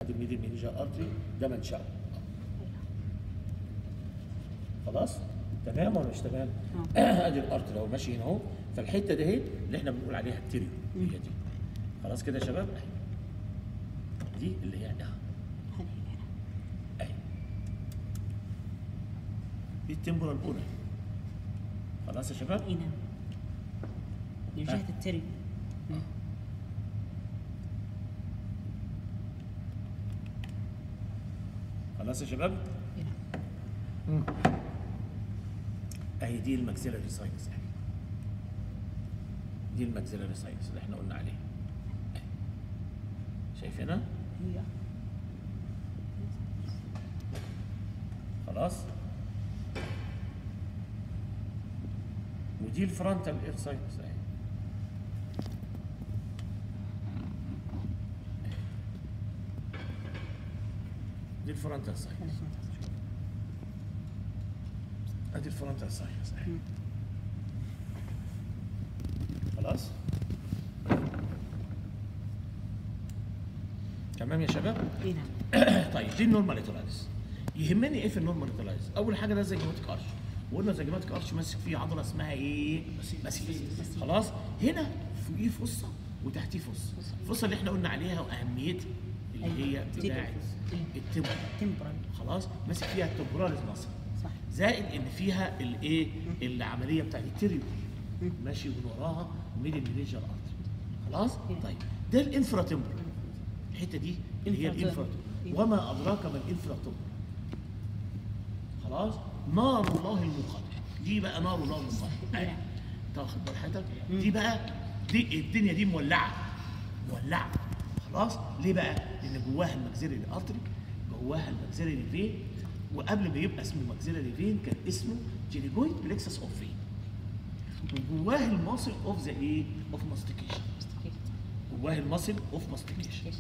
ادي الميدل مينيجر ارتري ده منشأه خلاص تمام ولا مش تمام؟ ادي الارتري اهو ماشي هنا اهو فالحته دي اهي اللي احنا بنقول عليها التريو هي دي خلاص كده يا شباب أهي. دي اللي هي ده اهي دي التمبرال الاولى خلاص يا شباب؟ اي نعم لجهه التري خلاص يا شباب؟ اي نعم اهي دي الماكسيلاري ساينس اهي دي الماكسيلاري ساينس اللي احنا قلنا عليه أهي. شايفينها؟ هي خلاص ودي الفرونتال اير ساينس اهي دي الفرونتال ساينس ادي الفرونتال ساينس اهي خلاص تمام يا شباب اي نعم طيب دي النورماليتولايز يهمني ايه في النورماليتولايز اول حاجه ده زيجماتيك ارش وقلنا زيجماتيك ارش ماسك فيه عضله اسمها ايه مسيس خلاص هنا فوقيه فصه وتحتيه فصه الفصه اللي احنا قلنا عليها واهميتها اللي هي بتاعت التمبر تمبرال خلاص ماسك فيها التمبراليز مصر صح زائد ان فيها الايه العمليه بتاعت التريو ماشي من وراها ميدل مينيجر ارتري خلاص طيب ده الانفرا تمبر الحته دي اللي هي الانفرا تمبر وما ادراك ما الانفرا تمبر خلاص نار الله المقدر دي بقى نار الله المقدر أهي. تاخد بال حضرتك دي بقى دي الدنيا دي مولعه مولعه خلاص ليه بقى؟ لان جواها الماكسيلري ارتري جواها الماكسيلري فين وقبل ما يبقى اسمه ماكسيلري فين كان اسمه جينيجويد بلكسس اوف فين وجواه الماسل اوف ذا ايه؟ اوف ماستيكيشن جواه الماسل اوف ماستيكيشن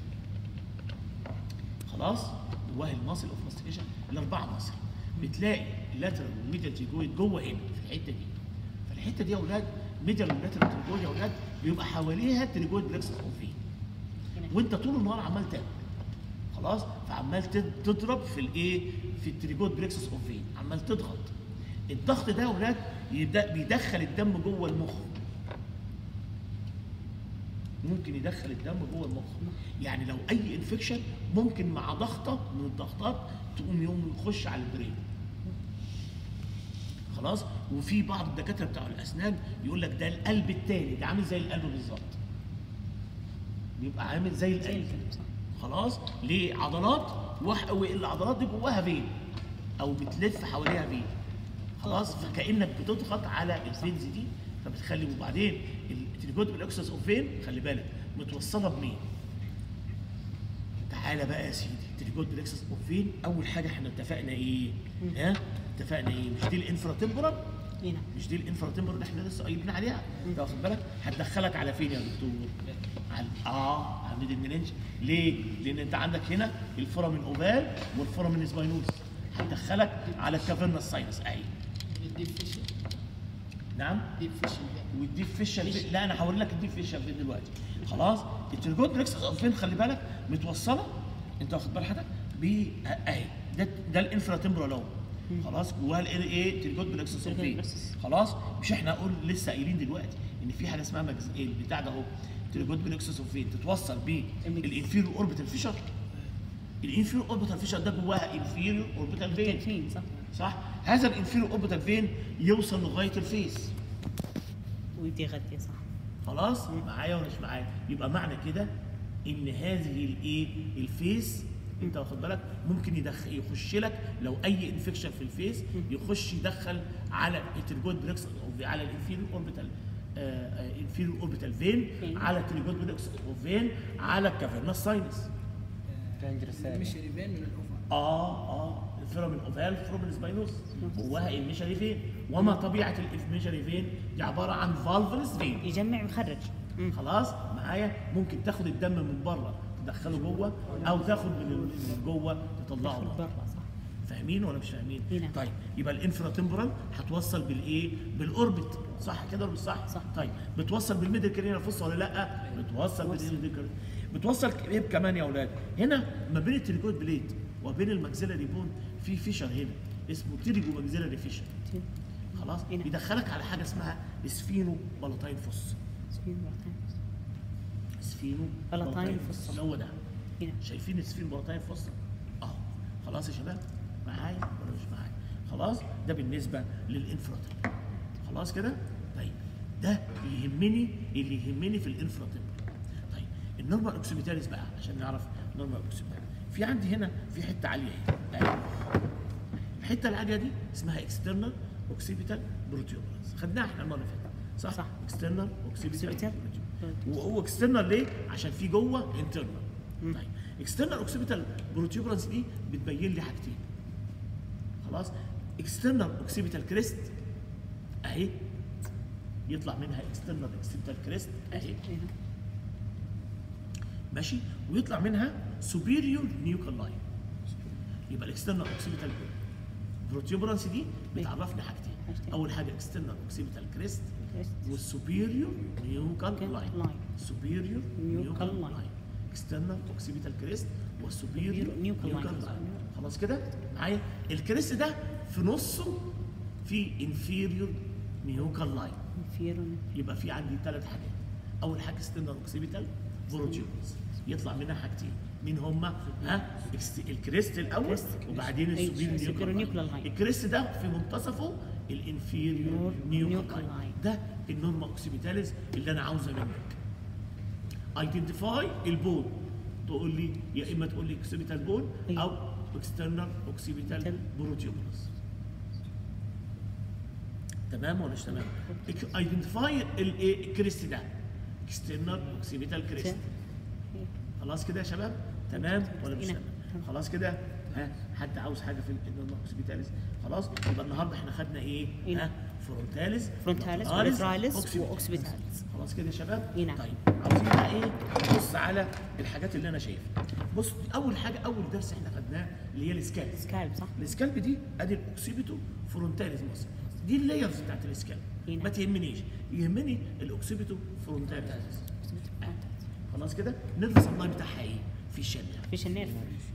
خلاص جواه الماسل اوف ماستيكيشن الاربعه ماسل بتلاقي اللاترال والميديال تيجويد جوه هنا في الحته دي فالحته دي يا اولاد ميديال واللاترال تيجويد يا اولاد بيبقى حواليها تريجويد بلكسس اوف فين وانت طول النهار عمال تاكل خلاص فعمال تد- تضرب في الايه في التريجويد بلكسس اوف فين عمال تضغط الضغط ده يا اولاد يبدا بيدخل الدم جوه المخ ممكن يدخل الدم جوه المخ يعني لو اي انفكشن ممكن مع ضغطه من الضغطات تقوم يوم يخش على البرين خلاص وفي بعض الدكاتره بتاع الاسنان يقول لك ده القلب التاني ده عامل زي القلب بالظبط بيبقى عامل زي زي القلب القلب صح خلاص ليه عضلات وح... والعضلات دي جواها فين او بتلف حواليها فين خلاص فكانك بتضغط على الفينز دي فبتخلي وبعدين التريجود بالاكسس اوف فين خلي بالك متوصله بمين تعالى بقى يا سيدي التريجود بالاكسس اوف فين اول حاجه احنا اتفقنا ايه ها اتفقنا ايه مش دي الانفرا تمبرال اي نعم مش دي الانفرا تمبر اللي احنا لسه قايلين عليها انت واخد بالك هتدخلك على فين يا دكتور على اه على ميدل مننج ليه لان انت عندك هنا الفورامين اوفال والفورامين سباينوس هتدخلك على الكافيرنا ساينس اهي الديب فيشن نعم ديب فيشن ده والديب فيشن في... لا انا هوري لك الديب فيشن فين دلوقتي خلاص الترجوت بريكس فين خلي بالك متوصله انت واخد بال حضرتك ب اهي ده ده الانفرا تمبرال اهو خلاص جواها الايه ايه ترجوت بريكس فين بريكسس. خلاص مش احنا قول لسه قايلين دلوقتي ان في حاجه اسمها مجز... إيه البتاع ده اهو ترجوت بريكس فين تتوصل بالانفيريور اوربيتال فيشر الانفيريور اوربيتال فيشر ده جواها انفيريور اوربيتال فين فين صح صح هذا الانفيريور اوربيتال فين يوصل لغايه الفيس ويبدي يغذي صح خلاص معايا ولا مش معايا يبقى معنى كده ان هذه الايه الفيس انت واخد بالك ممكن يدخل يخش لك لو اي انفكشن في الفيس يخش يدخل على التريجود بريكس أو على الانفيريور اوربيتال انفيريور اوربيتال فين فين. على التريجود بريكس فين على الكافيرنس ساينس مش ريبان من الاوفر اه اه الفيرامين اوفال فيرامين سباينوس جواها الميشري فين وما طبيعه الميشري فين دي عباره عن فالفلس فين يجمع ويخرج مم. خلاص معايا ممكن تاخد الدم من بره تدخله جوه او تاخد من من جوه تطلعه تاخد بره برا صح فاهمين ولا مش فاهمين؟ إيه نعم. طيب يبقى الانفرا تمبرال هتوصل بالايه؟ بالاوربت صح كده ولا مش صح؟ صح. طيب بتوصل بالميدل كارينا فص ولا لا؟ بتوصل بتوصل. بالميدل كارينا بتوصل ايه كمان يا اولاد هنا ما بين التريكويد بليد وبين الماكسيلاري بون في فيشر هنا اسمه تيريجو ماكسيلاري فيشر خلاص هنا. يدخلك على حاجه اسمها سفينو بلطين فص سفين بلطين. سفينو بلطين فص. هو ده هنا شايفين السفين بلطين فص اه خلاص يا شباب معايا ولا مش معايا خلاص ده بالنسبه للانفراتيب خلاص كده طيب ده يهمني اللي يهمني في الانفراتيب طيب النورمال اوكسيميتاليس بقى عشان نعرف نورمال اوكسيميتاليس في عندي هنا في حته عاليه اهي أهي. الحته العاليه دي اسمها اكسترنال اوكسيبيتال بروتيوبرانس خدناها احنا المره اللي فاتت صح صح. اكسترنال اوكسيبيتال Occipital وهو اكسترنال ليه عشان في جوه انترنال طيب اكسترنال اوكسيبيتال بروتيوبرانس دي بتبين لي حاجتين خلاص اكسترنال اوكسيبيتال كريست اهي يطلع منها اكسترنال اوكسيبيتال كريست اهي هنا ماشي ويطلع منها سوبيريور نيوكال لاين يبقى الاكسترنال اوكسيبيتال بروتيوبرانس دي بتعرفني حاجتين حاجتين. اول حاجه اكسترنال اوكسيبيتال كريست كريست. والسوبيريور نيوكال نيوكال لاين لاين. سوبيريور نيوكال نيوكال لاين. لاين اكسترنال اوكسيبيتال كريست والسوبيريور سوبيريور نيوكال نيوكال لاين. لاين خلاص كده معايا الكريست ده في نصه في انفيريور نيوكال لاين انفيرون يبقى في عندي ثلاث حاجات اول حاجه ستينر اوكسيبيتال بروتيوبرز يطلع منها حاجتين مين هما ها اكست- الكريست الاول كريست. وبعدين أي، السوبيريور السوبيريور نيوكال نيوكال لاين لاين. الكريست ده في منتصفه الانفيريور نور- نيوكال نيوكال لاين لاين. ده النورما اوكسيبيتاليز اللي انا عاوزه منك ايدنتيفاي البون تقول لي يا اما تقول لي اوكسيبيتال بون أيوة. او اكسترنال اوكسيبيتال External. بروتيوبرز تمام ولا مش تمام؟ ايدنتيفاي الايه الكريست ده اكسترنال اوكسيبيتال كريست خلاص كده يا شباب تمام ولا مش هنا. تمام خلاص كده ها حد عاوز حاجه في النورمال اوكسيبيتاليس خلاص يبقى النهارده احنا خدنا ايه هنا. ها فرونتاليس فرونتاليس لاتراليس، ولاتراليس أوكسيبيتاليس. واوكسبيتاليس خلاص كده يا شباب هنا. طيب عاوزين بقى ايه نبص على الحاجات اللي انا شايفها بص اول حاجه اول درس احنا خدناه اللي هي السكالب سكالب صح السكالب دي ادي الاوكسيبيتو فرونتاليس مصر دي اللايرز بتاعت السكالب هنا. ما تهمنيش يهمني الاوكسيبيتو فرونتاليس خلاص كده نيرف سبلاي بتاعها ايه في الشنه فيش النيرف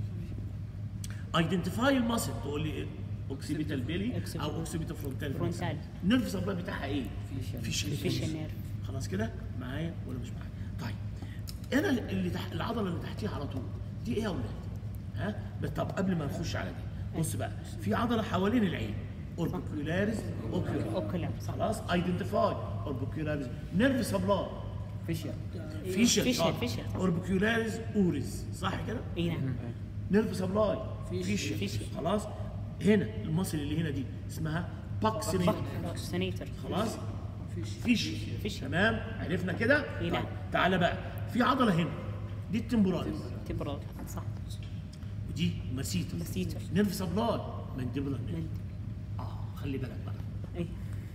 ايدنتيفاي الماسل تقول لي ايه اوكسيبيتال بيلي او Occipital. اوكسيبيتال فرونتال فرونتال. نيرف سبلاي بتاعها ايه في الشنه فيش النيرف خلاص كده معايا ولا مش معايا طيب انا اللي تحت العضله اللي تحتيها على طول دي ايه يا اولاد ها بس طب قبل ما نخش على دي بص بقى في عضله حوالين العين اوربيكولاريس اوكيولار اوكولار صح خلاص ايدنتيفاي اوربيكولاريس نيرف سبلاي فيشر فيشر فيشر، آه. فيشر. اوربيكولاريس اوريس صح كده اي نعم نيرف سبلاي فيشر. فيشر فيشر. خلاص هنا المصل اللي هنا دي اسمها باكسينيتر سنيتر خلاص فيش فيش. تمام عرفنا كده إيه نعم. طيب تعالى بقى في عضله هنا دي التمبوراليس تبرد صح ودي مسيتر مسيتر. نيرف سبلاي مانديبولار نيرف من- اه خلي بالك بقى اي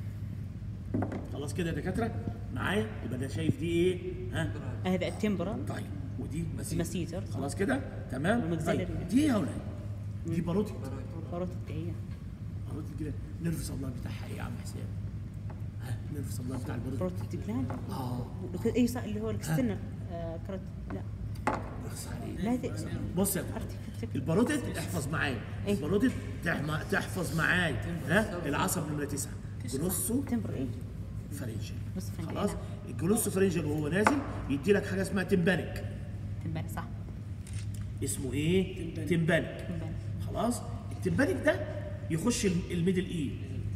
خلاص كده يا دكاتره معايا يبقى ده شايف دي ايه ها هذا التمبرال طيب ودي مسيتر مسيتر خلاص كده تمام والمكسيلري. طيب دي يا اولاد دي باروتي باروت الدعية باروتي كده نيرف سبلاي بتاعها ايه يا عم حسين ها نيرف سبلاي بتاع الباروتي باروت الجلاند اه اي صح اللي هو الاكسترنال آه كرت لا بص عليه لا ذي- بص يا Artificial. الباروتيد احفظ معايا إيه. الباروتيد تحم- تحفظ معايا ها العصب نمره تسعه جلوسو تمبر اي فرنجل بص فين خلاص هنا. الجلوسو فرنجل وهو نازل يدي لك حاجه اسمها تمبانك تمبر صح اسمه ايه تمبانك تمبر خلاص التمبانك ده يخش ال- الميدل اي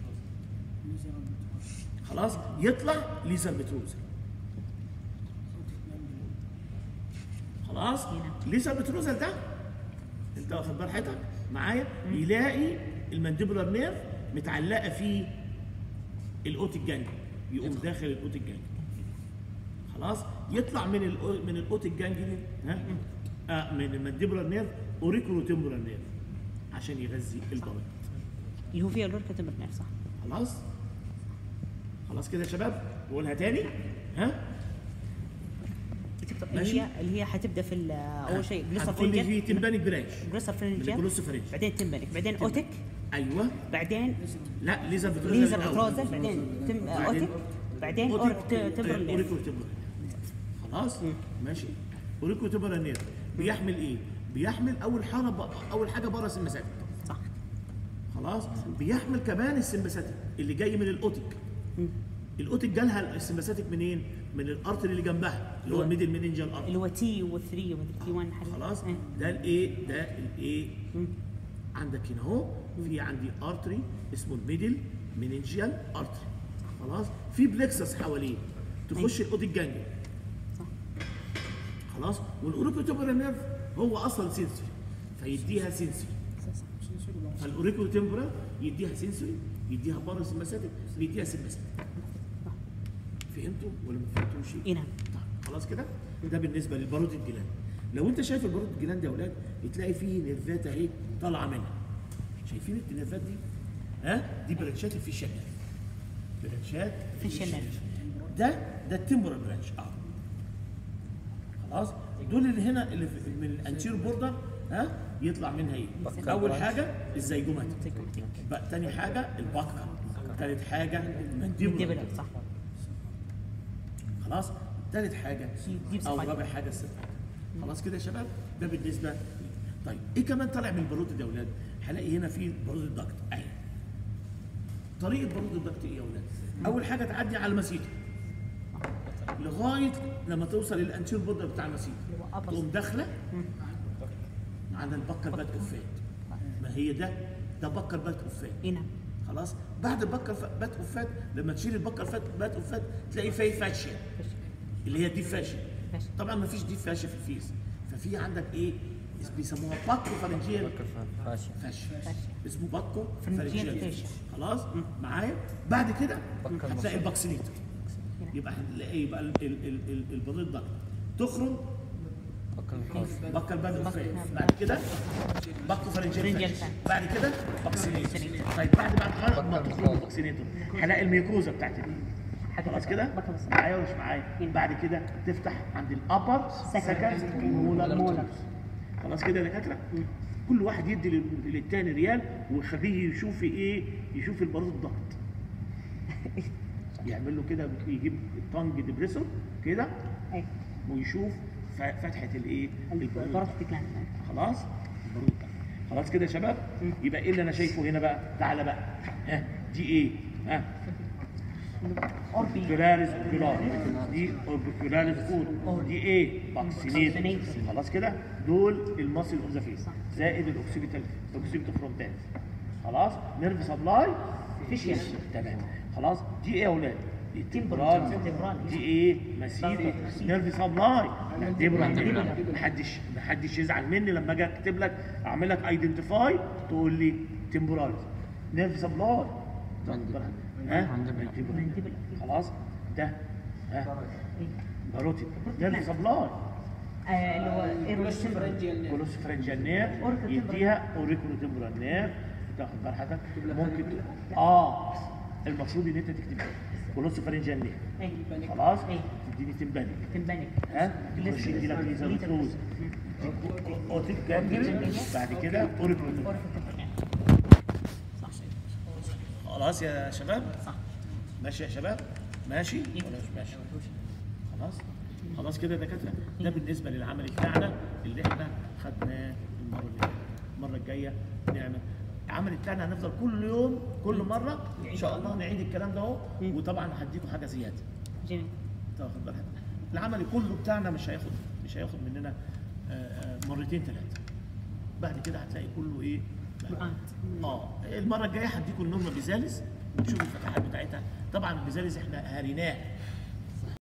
خلاص يطلع ليزر بتروزر خلاص هنا. ليزر بتروزر ده انت واخد بال حضرتك معايا يلاقي المانديبولار نيرف متعلقه في الاوت الجانجي يقوم داخل الاوت الجانجي خلاص يطلع من الأو- من الاوت الجانجي دي ها آه من المانديبولار نيرف اوريكولو تمبولار نيرف عشان يغذي البلد اللي هو فيها اللوركا تمبر نيرف صح خلاص خلاص كده يا شباب نقولها تاني ها تكتب- ماشي. اللي هي اللي هي حتبدا في ال- اول شيء جلوسر هتقول لي في فرنجل تمبانك برانش جلوسر فرنجل الجلوسو فرنجل. بعدين تمبرك بعدين اوتك ايوه بعدين لا ليزر بتروزر ليزر الأول. بتروزل بعدين تم بعدين اوتك بعدين اورك ت- تمبر نيرف اوريكولو تمبولار خلاص ماشي اوريكو تمبرال نيرف بيحمل ايه بيحمل اول حاجه اول حاجه بره السمباثيك صح خلاص بيحمل كمان السمباثيك اللي جاي من الاوتيك الاوتيك جالها السمباثيك منين من الارتري اللي جنبها اللي هو الميدل مننجال ارتري اللي هو تي و3 ومدري تي 1 حاجه خلاص إيه. ده الايه ده الايه عندك هنا اهو في عندي ارتري اسمه الميدل مننجيال ارتري خلاص في بلكسس حواليه تخش الاوتيك جانجل صح خلاص والاوريكوتوبرال نيرف هو اصلا سنسوري فيديها سنسوري صح صح فالاوريكو تمبرال يديها سنسوري يديها بارا سمباثيك يديها سمباثيك فهمتوا ولا ما فهمتوش؟ اي نعم طيب خلاص كده ده بالنسبه للبارود الجلاند لو انت شايف البارود الجلاند يا اولاد تلاقي فيه نيرفات اهي طالعه منها شايفين النيرفات دي؟ ها؟ دي برانشات الفيشال نيرف برانشات فيشال نيرف. ده ده التمبرال برانش اه خلاص دول اللي هنا اللي في- من الانتير بوردر ها يطلع منها ايه؟ اول حاجه الزيجومات زيجوماتيك. بقى تاني حاجه البكر ثالث حاجه المنديبولا منديبلر صح خلاص ثالث حاجه دي او بصفات. رابع حاجه الست خلاص كده يا شباب ده بالنسبه لي. طيب ايه كمان طالع من البارود ده يا اولاد هلاقي هنا في بارود الضغط اهي طريقه بارود الضغط ايه يا اولاد اول حاجه تعدي على المسيطه لغايه لما توصل للانتير بودر بتاع المسيطه اللي هو upper تقوم داخله عند البكر بات اوفات ما هي ده ده بكر بات اوفات اي نعم خلاص بعد البكر ف- بات اوفات لما تشيل البكر فات بات اوفات تلاقي فيه فاشيه اللي هي دي فاشيه فاشيا. طبعا ما فيش دي فاشيه في الفيس ففي عندك ايه اس- بيسموها باكو فارنجيال فاشي فاشيه فاشيا. اسمه باكو فارنجيال فارنجيال فاشيا. خلاص معايا بعد كده بكر هتلاقي الباكسينيتور يبقى هنلاقي يبقى ال- ال- ال- ال- البريد ده تخرج بكر الخاص بكر باد اوفات بعد كده باكو فارنجيال فارنجيال فاشيا. فاشيا. بعد كده باكسينيتور باكسينيتور. طيب بعد بعد ما ما بكر تخرج الخاص. باكسينيتور هلاقي الميكوزا بتاعت ال- خلاص كده بكر بس. معايا ولا مش معايا بعد كده تفتح عند الابر سكند مولر مولر. خلاص كده يا دكاتره كل واحد يدي لل- للتاني ريال ويخليه يشوف ايه يشوف البارود الضغط يعمل له كده يجيب التانج ديبريسور كده اي ويشوف ف- فتحه الايه البارود برضه الضغط. تكلم خلاص البارود الضغط. خلاص كده يا شباب يبقى ايه اللي انا شايفه هنا بقى تعالى بقى ها دي ايه ها اوربي اوربيكولاريس اوكيولار دي اوربيكولاريس فود دي ايه باكسينيت Vaccinated. خلاص كده دول الماسل اوف ذا فيس زائد الاوكسيبيتال الاوكسيبيتال فرونتال خلاص نيرف سبلاي فيشيال. تمام خلاص دي ايه يا اولاد دي تمبرال. تمبرال تمبرال. دي ايه مسيطه نيرف سبلاي تمبرال محدش محدش يزعل مني لما اجي اكتب لك اعمل لك ايدنتيفاي تقول لي تمبرال نيرف سبلاي ها منديبلر. خلاص ده ها باروتيد نيرف سبلاي آه، اللي هو ايرو فرنجيال نيرف. كولوس فرنجال نير أوريكو يديها اوريكولو تمبرال نير تاخد بال حضرتك ممكن ت- اه المفروض ان انت تكتب كولوس فرنجال نير اي خلاص إيه. تديني تمباني تنبنك ها يخش يدي لك ليزر فلوز اوتيك جانجل بعد كده اوريكولو تمبرال صح خلاص يا شباب صح ماشي يا شباب ماشي ولا مش ماشي خلاص خلاص كده يا دكاتره ده بالنسبه للعمل بتاعنا اللي احنا خدناه المره اللي فاتت المره الجايه نعمل العمل بتاعنا هنفضل كل يوم كل مره ان شاء الله نعيد الكلام ده اهو وطبعا هديكم حاجه زياده جميل تاخد بالك العمل كله بتاعنا مش هياخد مش هياخد مننا آه، آه، مرتين ثلاثه بعد كده هتلاقي كله ايه نقاط. اه المره الجايه هديكم النورما بيزالس ونشوف الفتحات بتاعتها طبعا البيزالس احنا هريناه